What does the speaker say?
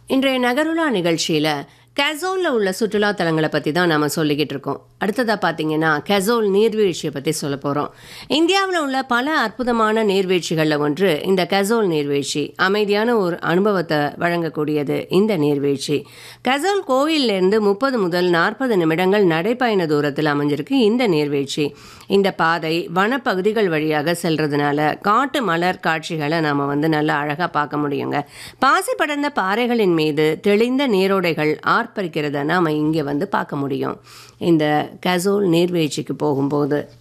இன்றைய நகருலா நிகழ்ச்சியில் கெசோலில் உள்ள சுற்றுலா தலங்களை பற்றி தான் நாம் சொல்லிக்கிட்டு இருக்கோம் அடுத்ததாக பார்த்தீங்கன்னா கெசோல் நீர்வீழ்ச்சியை பற்றி சொல்ல போகிறோம் இந்தியாவில் உள்ள பல அற்புதமான நீர்வீழ்ச்சிகளில் ஒன்று இந்த கெசோல் நீர்வீழ்ச்சி அமைதியான ஒரு அனுபவத்தை வழங்கக்கூடியது இந்த நீர்வீழ்ச்சி கெசோல் கோயிலிருந்து முப்பது முதல் நாற்பது நிமிடங்கள் நடைப்பயண தூரத்தில் அமைஞ்சிருக்கு இந்த நீர்வீழ்ச்சி இந்த பாதை வனப்பகுதிகள் வழியாக செல்றதுனால காட்டு மலர் காட்சிகளை நாம் வந்து நல்லா அழகாக பார்க்க முடியுங்க பாசி படர்ந்த பாறைகளின் மீது தெளிந்த நீரோடைகள் ஆர்ப்பரிக்கிறத நாம் இங்கே வந்து பார்க்க முடியும் இந்த கசோல் நீர்வீழ்ச்சிக்கு போகும்போது